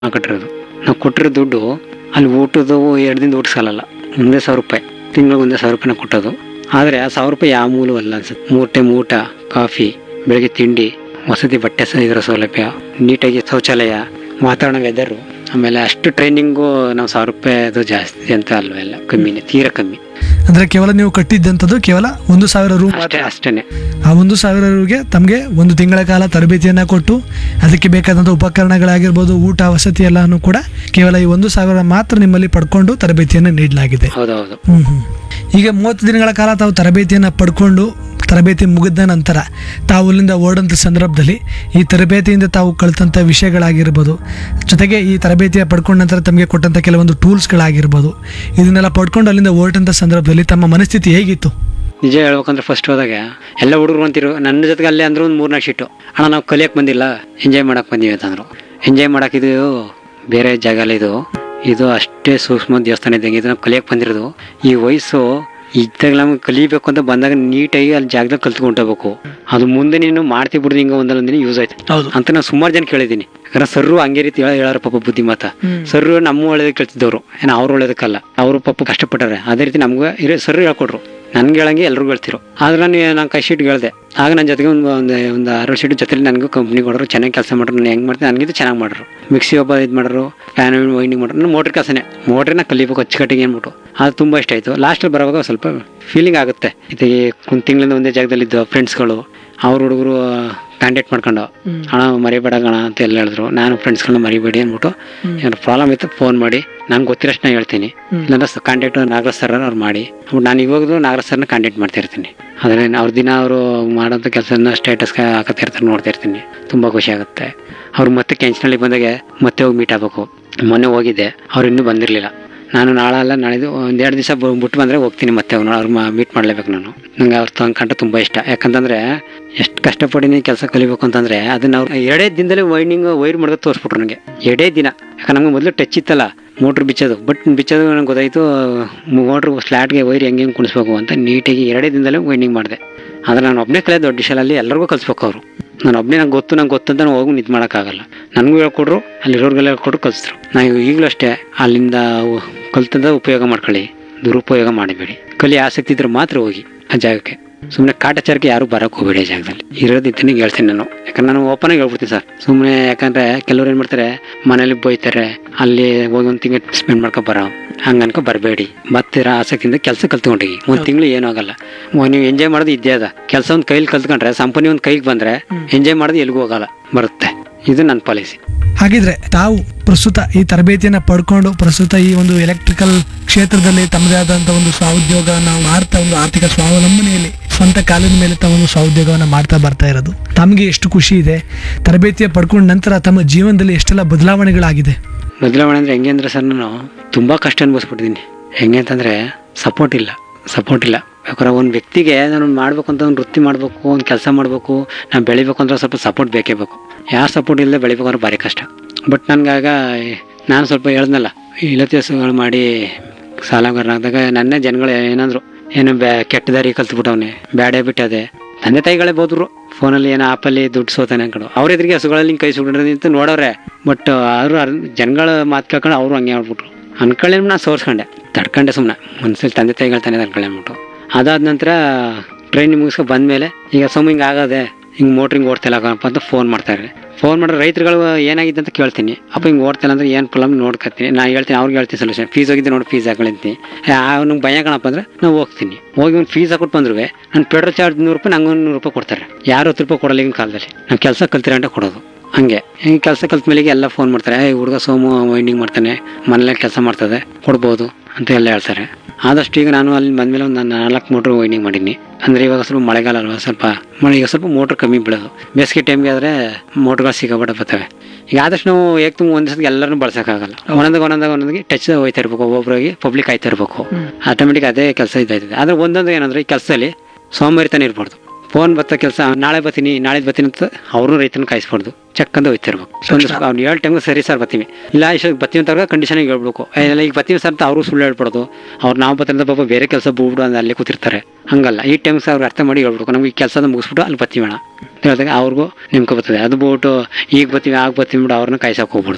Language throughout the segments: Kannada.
ನಾವು ಕಟ್ಟಿರೋದು ನಾವು ಕೊಟ್ಟಿರೋ ದುಡ್ಡು ಅಲ್ಲಿ ಊಟದ ಎರಡು ದಿನ ಊಟ ಸಾಲಲ್ಲ ಒಂದೇ ಸಾವಿರ ರೂಪಾಯಿ ತಿಂಗಳಿಗೆ ಒಂದೇ ಸಾವಿರ ರೂಪಾಯಿನ ಕೊಟ್ಟೋದು ಆದರೆ ಆ ಸಾವಿರ ರೂಪಾಯಿ ಯಾವ ಮೂಲೂ ಅಲ್ಲ ಅನ್ಸುತ್ತೆ ಮೂರು ಟೈಮ್ ಊಟ ಕಾಫಿ ಬೆಳಗ್ಗೆ ತಿಂಡಿ ವಸತಿ ಬಟ್ಟೆ ಸ ಇದರ ಸೌಲಭ್ಯ ನೀಟಾಗಿ ಶೌಚಾಲಯ ವಾತಾವರಣ ವೆದರು ಆಮೇಲೆ ಅಷ್ಟು ಟ್ರೈನಿಂಗು ನಾವು ಸಾವಿರ ರೂಪಾಯಿ ಅದು ಜಾಸ್ತಿ ಅಂತ ಅಲ್ವೆಲ್ಲ ಕಮ್ಮಿನೇ ತೀರಾ ಕಮ್ಮಿ ಅಂದ್ರೆ ಕೇವಲ ನೀವು ಕಟ್ಟಿದ್ದಂಥದ್ದು ಕೇವಲ ಒಂದು ಸಾವಿರ ರೂ ಅಷ್ಟೇ ಅಷ್ಟೇ ಆ ಒಂದು ಸಾವಿರ ರೂಗೆ ತಮಗೆ ಒಂದು ತಿಂಗಳ ಕಾಲ ತರಬೇತಿಯನ್ನು ಕೊಟ್ಟು ಅದಕ್ಕೆ ಬೇಕಾದಂಥ ಉಪಕರಣಗಳಾಗಿರ್ಬೋದು ಊಟ ವಸತಿ ಎಲ್ಲಾನು ಕೂಡ ಕೇವಲ ಈ ಒಂದು ಸಾವಿರ ಮಾತ್ರ ನಿಮ್ಮಲ್ಲಿ ಪಡ್ಕೊಂಡು ತರಬೇತಿಯನ್ನು ನೀಡಲಾಗಿದೆ ಹೌದೌದು ಹ್ಮ್ ಹ್ಮ್. ಈಗ ಮೂವತ್ತು ದಿನಗಳ ಕಾಲ ತಾವು ತರಬೇತಿಯನ್ನು ಪಡ್ಕೊಂಡು ತರಬೇತಿ ಮುಗಿದ ನಂತರ ತಾವು ಅಲ್ಲಿಂದ ಓಡಂಥ ಸಂದರ್ಭದಲ್ಲಿ ಈ ತರಬೇತಿಯಿಂದ ತಾವು ಕಲಿತಂಥ ವಿಷಯಗಳಾಗಿರ್ಬೋದು ಜೊತೆಗೆ ಈ ತರಬೇತಿಯ ಪಡ್ಕೊಂಡ ನಂತರ ತಮಗೆ ಕೊಟ್ಟಂಥ ಕೆಲವೊಂದು ಟೂಲ್ಸ್ಗಳಾಗಿರ್ಬೋದು ಇದನ್ನೆಲ್ಲ ಪಡ್ಕೊಂಡು ಅಲ್ಲಿಂದ ಹೊರಟಂಥ ಸಂದರ್ಭದಲ್ಲಿ ತಮ್ಮ ಮನಸ್ಥಿತಿ ಹೇಗಿತ್ತು ನಿಜ ಹೇಳ್ಬೇಕಂದ್ರೆ ಫಸ್ಟ್ ಹೋದಾಗ ಎಲ್ಲ ಹುಡುಗರು ಅಂತಿರು ನನ್ನ ಜೊತೆಗೆ ಅಲ್ಲೇ ಅಂದ್ರೆ ಒಂದು ಮೂರ್ನಾಲ್ಕು ಶೀಟು ಅಣ್ಣ ನಾವು ಕಲಿಯಕ್ಕೆ ಬಂದಿಲ್ಲ ಎಂಜಾಯ್ ಮಾಡಕ್ಕೆ ಬಂದೀವಿ ಅಂತಂದ್ರು ಎಂಜಾಯ್ ಮಾಡಕ್ಕೆ ಇದು ಬೇರೆ ಜಾಗ ಅಲ್ಲ ಇದು ಇದು ಅಷ್ಟೇ ಸೂಕ್ಷ್ಮ ದೇವಸ್ಥಾನ ಇದ್ದಂಗೆ ಇದು ನಾವು ಕಲಿಯಕ್ಕೆ ಬಂದಿರೋದು ಈ ವಯಸ್ಸು ಇದ್ದಾಗ ನಮ್ಗೆ ಕಲಿಬೇಕು ಅಂತ ಬಂದಾಗ ನೀಟಾಗಿ ಅಲ್ಲಿ ಜಾಗದಾಗ ಕಲ್ತ್ಕೊಂಡೋಗ್ಬೇಕು ಅದು ಮುಂದೆ ನೀನು ಮಾಡ್ತಿ ಬಿಡ್ದು ಹಿಂಗೆ ಒಂದಲ್ಲ ಒಂದಿನ ಯೂಸ್ ಆಯ್ತು ಹೌದು ಅಂತ ನಾನು ಸುಮಾರು ಜನ ಕೇಳಿದ್ದೀನಿ ಯಾಕಂದ್ರೆ ಸರ್ರು ಹಂಗೆ ರೀತಿ ಹೇಳ ಹೇಳಾರ ಪಾಪ ಬುದ್ಧಿ ಮಾತ ಸರ್ರು ನಮ್ಮ ಒಳ್ಳೇದಕ್ಕೆ ಕೇಳ್ತಿದ್ದವ್ರು ಏನೋ ಅವ್ರು ಒಳ್ಳೇದಕ್ಕಲ್ಲ ಅವರು ಪಾಪ ಕಷ್ಟಪಟ್ಟಾರೆ ಅದೇ ರೀತಿ ನಮ್ಗೆ ಇರೋ ಸರ್ರು ಹೇಳ್ಕೊಟ್ರು ನನ್ಗೆ ಹೇಳಂಗೆ ಎಲ್ರಿಗೂ ಹೇಳ್ತಿರು ಆದ್ರೆ ನಾನು ನಾನು ಕೈ ಶೀಟ್ ಹೇಳ್ದೆ ಆಗ ನನ್ನ ಜೊತೆಗೆ ಒಂದು ಒಂದು ಒಂದು ಆರು ಶೀಟ್ ಜೊತೆಲಿ ನನಗೂ ಕಂಪ್ನಿ ಕೊಡೋರು ಚೆನ್ನಾಗಿ ಕೆಲಸ ಮಾಡ್ರು ನಾನು ಹೆಂಗೆ ಮಾಡ್ತೀನಿ ನನಗಿಂತ ಚೆನ್ನಾಗಿ ಮಾಡ್ರು ಮಿಕ್ಸಿ ಒಬ್ಬ ಇದು ಮಾಡೋರು ಫ್ಯಾನ್ ವೈಂಡಿಂಗ್ ಮಾಡೋರು ನಾನು ಮೋಟ್ರ್ ಕೆಲಸನೇ ಮೋಟ್ರನ್ನ ಕಲಿಬೇಕು ಅಚ್ಚುಕಟ್ಟಿಗೆ ಅಂದ್ಬಿಟ್ಟು ಅದು ತುಂಬ ಇಷ್ಟ ಆಯಿತು ಲಾಸ್ಟಲ್ಲಿ ಬರುವಾಗ ಸ್ವಲ್ಪ ಫೀಲಿಂಗ್ ಆಗುತ್ತೆ ಇದು ಒಂದು ತಿಂಗಳಿಂದ ಒಂದೇ ಜಾಗದಲ್ಲಿದ್ದು ಫ್ರೆಂಡ್ಸ್ಗಳು ಅವ್ರ ಹುಡುಗರು ಕಾಂಟ್ಯಾಕ್ಟ್ ಮಾಡ್ಕೊಂಡು ಅಣ್ಣ ಮರಿಬೇಡ ಗಣ ಅಂತ ಎಲ್ಲ ಹೇಳಿದ್ರು ನಾನು ಫ್ರೆಂಡ್ಸ್ಗಳನ್ನ ಮರಿಬೇಡಿ ಅಂದ್ಬಿಟ್ಟು ಏನಾದ್ರು ಪ್ರಾಬ್ಲಮ್ ಇತ್ತು ಫೋನ್ ಮಾಡಿ ನಂಗೆ ಗೊತ್ತಿರೋಷ್ಟು ನಾನು ಹೇಳ್ತೀನಿ ಇಲ್ಲಾಂದ್ರೆ ಕಾಂಟ್ಯಾಕ್ಟ್ ನಾಗರಾಜ್ ಸರ್ ಅವ್ರು ಮಾಡಿ ಅಂದ್ಬಿಟ್ಟು ನಾನು ಇವಾಗಲೂ ನಾಗರಾಜ್ ಸರ್ನ ಕಾಂಟ್ಯಾಕ್ಟ್ ಮಾಡ್ತಾ ಇರ್ತೀನಿ ಆದರೆ ಅವ್ರ ದಿನ ಅವರು ಮಾಡೋಂಥ ಕೆಲಸನ ಸ್ಟೇಟಸ್ ಹಾಕತ್ತಾ ಇರ್ತಾರೆ ನೋಡ್ತಾ ಇರ್ತೀನಿ ತುಂಬ ಖುಷಿ ಆಗುತ್ತೆ ಅವ್ರು ಮತ್ತೆ ಕೆಂಚನಹಳ್ಳಿ ಬಂದಾಗ ಮತ್ತೆ ಹೋಗಿ ಮೀಟ್ ಆಗಬೇಕು ಮೊನ್ನೆ ಹೋಗಿದ್ದೆ ಅವ್ರು ಇನ್ನೂ ಬಂದಿರಲಿಲ್ಲ ನಾನು ನಾಳೆ ಅಲ್ಲ ನಾಳಿದ್ದು ಒಂದು ಎರಡು ದಿವಸ ಬಿಟ್ಟು ಬಂದರೆ ಹೋಗ್ತೀನಿ ಮತ್ತೆ ಅವ್ನು ಅವ್ರು ಮೀಟ್ ಮಾಡಲೇಬೇಕು ನಾನು ನಂಗೆ ಅವ್ರ ತಂದ್ಕೊಂಡ್ರೆ ತುಂಬ ಇಷ್ಟ ಯಾಕಂತಂದರೆ ಎಷ್ಟು ಕಷ್ಟಪಡಿನಿ ಕೆಲಸ ಕಲಿಬೇಕು ಅಂತಂದರೆ ಅದನ್ನ ಅವ್ರು ಎರಡೇ ದಿನದಲ್ಲಿ ವೈಂಡಿಂಗ್ ವೈರ್ ಮಾಡೋದು ತೋರಿಸ್ಬಿಟ್ರು ನನಗೆ ಎರಡೇ ದಿನ ಯಾಕಂದ್ರೆ ನಮ್ಗೆ ಮೊದಲು ಟಚ್ ಇತ್ತಲ್ಲ ಮೋಟ್ರ್ ಬಿಚ್ಚೋದು ಬಟ್ ಬಿಚ್ಚೋದು ನನಗೆ ಗೊತ್ತಾಯಿತು ಮೋಟ್ರ್ ಸ್ಲಾಟ್ಗೆ ವೈರ್ ಹೆಂಗೆ ಹೆಂಗೆ ಕುಣಿಸ್ಬೇಕು ಅಂತ ನೀಟಾಗಿ ಎರಡೇ ದಿನದಲ್ಲೇ ವೈಂಡಿಂಗ್ ಮಾಡಿದೆ ಆದರೆ ನಾನು ಒಬ್ಬನೇ ಕಲಿಯೋದು ದೊಡ್ಡ ಶಾಲಲ್ಲಿ ಎಲ್ಲರಿಗೂ ಕಲಿಸ್ಬೇಕು ಅವರು ನಾನು ಒಬ್ಬನೇ ನಂಗೆ ಗೊತ್ತು ನಂಗೆ ಗೊತ್ತು ಅಂತ ನಾನು ಹೋಗಿ ನಿಂತು ಮಾಡೋಕ್ಕಾಗಲ್ಲ ನನಗೂ ಹೇಳ್ಕೊಡ್ರು ಅಲ್ಲಿರೋರ್ಗೆಲ್ಲ ಹೇಳ್ಕೊಟ್ರು ಕಲಿಸಿದ್ರು ನಾವು ಈಗಲೂ ಅಷ್ಟೇ ಅಲ್ಲಿಂದ ಉ- ಕಲ್ತದ ಉಪಯೋಗ ಮಾಡ್ಕೊಳ್ಳಿ ದುರುಪಯೋಗ ಮಾಡಬೇಡಿ ಕಲಿ ಆಸಕ್ತಿ ಇದ್ರೆ ಮಾತ್ರ ಹೋಗಿ ಆ ಜಾಗಕ್ಕೆ ಸುಮ್ಮನೆ ಕಾಟಾಚಾರಕ್ಕೆ ಯಾರು ಬರಕ್ಕೆ ಹೋಗಬೇಡಿ ಆ ಜಾಗದಲ್ಲಿ ಇರೋದು ಇದ್ದನಿಗೆ ಹೇಳ್ತೀನಿ ನಾನು ಯಾಕಂದ್ರೆ ನಾನು ಓಪನ್ ಆಗಿ ಹೇಳ್ಬಿಡ್ತೀನಿ ಸರ್ ಸುಮ್ಮನೆ ಯಾಕಂದ್ರೆ ಕೆಲವ್ರು ಏನು ಮಾಡ್ತಾರೆ ಮನೇಲಿ ಬೈತಾರೆ ಅಲ್ಲಿ ಹೋಗಿ ಒಂದು ತಿಂಗಳು ಸ್ಪೆಂಡ್ ಮಾಡ್ಕೊ ಬರೋ ಹಂಗೆ ಅನ್ಕೊ ಬರಬೇಡಿ ಬರ್ತೀರ ಆಸಕ್ತಿಯಿಂದ ಕೆಲಸ ಕಲ್ತ್ಕೊಂಡೋಗಿ ಒಂದು ತಿಂಗಳು ಏನೂ ಆಗಲ್ಲ ಓ, ನೀವು ಎಂಜಾಯ್ ಮಾಡೋದು ಇದ್ದೇ ಅದ ಕೆಲಸ ಒಂದು ಕೈಲಿ ಕಲ್ತ್ಕೊಂಡ್ರೆ ಸಂಪನಿ ಒಂದು ಕೈಗೆ ಬಂದರೆ ಎಂಜಾಯ್ ಮಾಡೋದು ಎಲ್ಲಿಗೂ ಹೋಗಲ್ಲ ಬರುತ್ತೆ ಇದು ನನ್ನ ಪಾಲಿಸಿ ಹಾಗಿದ್ರೆ ತಾವು ಪ್ರಸ್ತುತ ಈ ತರಬೇತಿಯನ್ನು ಪಡ್ಕೊಂಡು ಪ್ರಸ್ತುತ ಈ ಒಂದು ಎಲೆಕ್ಟ್ರಿಕಲ್ ಕ್ಷೇತ್ರದಲ್ಲಿ ತಮ್ಮದೇ ಆದಂಥ ಒಂದು ಸ್ವಾಉದ್ಯೋಗವನ್ನು ಮಾಡ್ತಾ ಒಂದು ಆರ್ಥಿಕ ಸ್ವಾವಲಂಬನೆಯಲ್ಲಿ ಸ್ವಂತ ಕಾಲಿನ ಮೇಲೆ ತಾವು ಒಂದು ಸ್ವಾಉದ್ಯೋಗವನ್ನು ಮಾಡ್ತಾ ಬರ್ತಾ ಇರೋದು ತಮಗೆ ಎಷ್ಟು ಖುಷಿ ಇದೆ ತರಬೇತಿಯ ಪಡ್ಕೊಂಡ ನಂತರ ತಮ್ಮ ಜೀವನದಲ್ಲಿ ಎಷ್ಟೆಲ್ಲ ಬದಲಾವಣೆಗಳಾಗಿದೆ ಬದಲಾವಣೆ ಅಂದ್ರೆ ಹೆಂಗೆ ಅಂದ್ರೆ ಸರ್ ನಾನು ತುಂಬಾ ಕಷ್ಟ ಅನ್ಭವಿಸ್ಬಿಟ್ಟಿದ್ದೀನಿ ಹೆಂಗೆ ಅಂತಂದ್ರೆ ಸಪೋರ್ಟ್ ಇಲ್ಲ ಸಪೋರ್ಟ್ ಇಲ್ಲ ಯಾಕಂದ್ರೆ ಒಂದು ವ್ಯಕ್ತಿಗೆ ನಾನು ಮಾಡ್ಬೇಕು ಅಂತ ಒಂದು ವೃತ್ತಿ ಮಾಡಬೇಕು ಒಂದು ಕೆಲಸ ಮಾಡಬೇಕು ನಾನು ಬೆಳಿಬೇಕು ಅಂದ್ರೆ ಸ್ವಲ್ಪ ಸಪೋರ್ಟ್ ಬೇಕೇ ಬೇಕು ಯಾವ ಸಪೋರ್ಟ್ ಇಲ್ಲದೆ ಬೆಳಿಬೇಕು ಅಂದ್ರೆ ಭಾರಿ ಕಷ್ಟ ಬಟ್ ನನಗಾಗ ನಾನು ಸ್ವಲ್ಪ ಹೇಳ್ದನಲ್ಲ ಇಲತಿಯಸುಗಳು ಮಾಡಿ ಸಾಲಗಾರನಾದಾಗ ನನ್ನೇ ಜನಗಳು ಏನಂದ್ರು ಏನು ಬ್ಯಾ ಕೆಟ್ಟ ದಾರಿ ಕಲ್ತ್ಬಿಟ್ಟವನೆ ಬ್ಯಾಡ್ ಹ್ಯಾಬಿಟ್ ಅದೇ ತಂದೆ ತಾಯಿಗಳೇ ಬೋದ್ರು ಫೋನಲ್ಲಿ ಏನೋ ಆಪಲ್ಲಿ ದುಡ್ಡು ಸೋತಾನೆ ಅನ್ಕೊಂಡು ಅವ್ರ ಎದುರಿಗೆ ಹಸುಗಳಲ್ಲಿ ಹಿಂಗ್ ಕೈ ಸುಡ್ರಿ ಅಂತ ನೋಡವ್ರೆ ಬಟ್ ಅವರು ಜನಗಳ ಮಾತು ಕೇಳ್ಕೊಂಡು ಅವರು ಹಂಗೆ ಹೇಳ್ಬಿಟ್ರು ಅನ್ಕೊಳ್ಳಿ ನಾನು ಸೋರ್ಸ್ಕೊಂಡೆ ತಡ್ಕೊಂಡೆ ಸುಮ್ಮನೆ ಮನ್ಸಲ್ಲಿ ತಂದೆ ತಾಯಿಗಳು ತಾನೇ ತಡ್ಕೊಳ್ಳಿ ಅಂದ್ಬಿಟ್ಟು ಅದಾದ ನಂತರ ಟ್ರೈನ್ ಮುಗಿಸ್ಕೊ ಬಂದಮೇಲೆ ಈಗ ಸುಮ್ಮ ಹಿಂಗೆ ಆಗದೆ ಹಿಂಗೆ ಮೋಟ್ರಿಂಗ್ ಓಡ್ತಿಲ್ಲ ಕಣಪ್ಪ ಅಂತ ಫೋನ್ ಮಾಡ್ತಾರೆ ಫೋನ್ ಮಾಡಿದ್ರೆ ರೈತರುಗಳು ಏನಾಗಿದೆ ಅಂತ ಕೇಳ್ತೀನಿ ಅಪ್ಪ ಹಿಂಗೆ ಓಡ್ತಿಲ್ಲ ಅಂದ್ರೆ ಏನು ಪ್ರಾಬ್ಲಮ್ ನೋಡ್ಕೊತೀನಿ ನಾನು ಹೇಳ್ತೀನಿ ಅವ್ರಿಗೆ ಹೇಳ್ತೀನಿ ಸೊಲ್ಯೂಷನ್ ಫೀಸ್ ಹೋಗಿದ್ದೆ ನೋಡಿ ಫೀಸ್ ಹಾಕೊಳ್ತೀನಿ ಅವ್ನಿಗೆ ಭಯ ಕಣಪ್ಪ ಅಂದ್ರೆ ನಾವು ಹೋಗ್ತೀನಿ ಹೋಗಿ ಒಂದು ಫೀಸ್ ಹಾಕೊಟ್ಟು ಬಂದ್ರು ನಾನು ಪೆಟ್ರೋಲ್ ಚಾರ್ಜ್ ನೂರು ರೂಪಾಯಿ ನಂಗೆ ಒಂದು ನೂರು ರೂಪಾಯಿ ಕೊಡ್ತಾರೆ ಯಾರು ಹತ್ತು ರೂಪಾಯಿ ಕೊಡಲ್ಲ ಈಗಿನ ಕಾಲದಲ್ಲಿ ನಾವು ಕೆಲಸ ಕಲ್ತಿರ ಅಂತ ಕೊಡೋದು ಹಂಗೆ ಈ ಕೆಲಸ ಕಲ್ತ ಮೇಲೆ ಎಲ್ಲ ಫೋನ್ ಮಾಡ್ತಾರೆ "ಏ, ಹುಡುಗ ಸೋಮು ವೈಂಡಿಂಗ್ ಮಾಡ್ತಾನೆ ಮನೇಲಿ ಕೆಲಸ ಮಾಡ್ತದೆ ಕೊಡ್ಬೋದು ಅಂತ ಎಲ್ಲ ಹೇಳ್ತಾರೆ ಆದಷ್ಟು ಈಗ ನಾನು ಅಲ್ಲಿ ಬಂದಮೇಲೆ ಒಂದು ನಾಲ್ಕು ಮೋಟ್ರ್ ವೈಂಡಿಂಗ್ ಮಾಡೀನಿ ಅಂದರೆ ಇವಾಗ ಸ್ವಲ್ಪ ಮಳೆಗಾಲ ಅಲ್ವಾ ಸ್ವಲ್ಪ ಮಳೆ ಈಗ ಸ್ವಲ್ಪ ಮೋಟ್ರ್ ಕಮ್ಮಿ ಬೀಳೋದು ಬೇಸಿಗೆ ಟೈಮ್ಗೆ ಆದರೆ ಮೋಟ್ರ್ಗಳು ಸಿಕ್ಕಾಪಟ್ಟೆ ಬರ್ತವೆ ಈಗ ಆದಷ್ಟು ನಾವು ಏಕ್ ತುಂಬ ಒಂದು ಸತಿ ಎಲ್ಲರೂ ಬಳಸೋಕ್ಕಾಗಲ್ಲ ಒಂದೊಂದಾಗ ಒಂದೊಂದಾಗ ಒಂದೊಂದಿಗೆ ಟಚ್ ಹೋಯ್ತಾ ಇರ್ಬೇಕು ಒಬ್ಬೊಬ್ಬರಿಗೆ ಪಬ್ಲಿಕ್ ಆಯ್ತಾ ಇರಬೇಕು ಆಟೋಮೆಟಿಕ್ ಅದೇ ಕೆಲಸ ಇದಾಯ್ತದೆ ಆದರೆ ಒಂದೊಂದು ಏನಂದ್ರೆ ಈ ಕೆಲಸದಲ್ಲಿ ಸೋಮಾರಿತನ ಇರ್ಬಾರ್ದು ಫೋನ್ ಬತ್ತ ಕೆಲಸ ನಾಳೆ ಬರ್ತೀನಿ ನಾಳೆ ಬರ್ತೀನಿ ಅಂತ ಅವರು ರೈತನ ಕಾಯಿಸ್ಬಾರ್ದು ಚೆಕ್ ಅಂತ ಹೋಯ್ತಿರ್ಬೇಕು ಒಂದು ಅವ್ನು ಏಳು ಟೈಮ್ಗೆ ಸರಿ ಸರ್ ಬರ್ತೀವಿ ಇಲ್ಲ ಇಷ್ಟ ಬರ್ತೀವಿ ಅಂತ ಕಂಡೀಷನಿಗೆ ಹೇಳ್ಬೇಕು ಏ, ಇಲ್ಲ ಈಗ ಬರ್ತೀವಿ ಸರ್ ಅಂತ ಅವರು ಸುಳ್ಳು ಹೇಳ್ಬಾರ್ದು ಅವ್ರು ನಾವು ಬರ್ತಾರೆ ಪಾಪ ಬೇರೆ ಕೆಲಸ ಬಿಡ್ಬಿಡು ಅಂತ ಅಲ್ಲೇ ಕೂತಿರ್ತಾರೆ ಹಂಗಲ್ಲ ಈ ಟೈಮ್ಸ್ ಅವ್ರು ಅರ್ಥ ಮಾಡಿ ಹೇಳ್ಬೇಕು ನಮ್ಗೆ ಈ ಕೆಲಸದ ಮುಗಿಸ್ಬಿಟ್ಟು ಅಲ್ಲಿ ಬರ್ತೀವಿ ಅಣ್ಣ ಅಂತ ಹೇಳಿದಾಗ ಅವ್ರಿಗೂ ನಿಮ್ಗೆ ಬರ್ತದೆ ಅದು ಬಿಟ್ಟು ಈಗ ಬರ್ತೀವಿ ಆಗ ಬರ್ತೀವಿ ಬಿಡು ಅವ್ರನ್ನ ಕಾಯ್ಸಕ್ಕೆ ಹೋಗ್ಬಾರ್ದು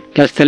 ಕೆಲಸದಲ್ಲಿ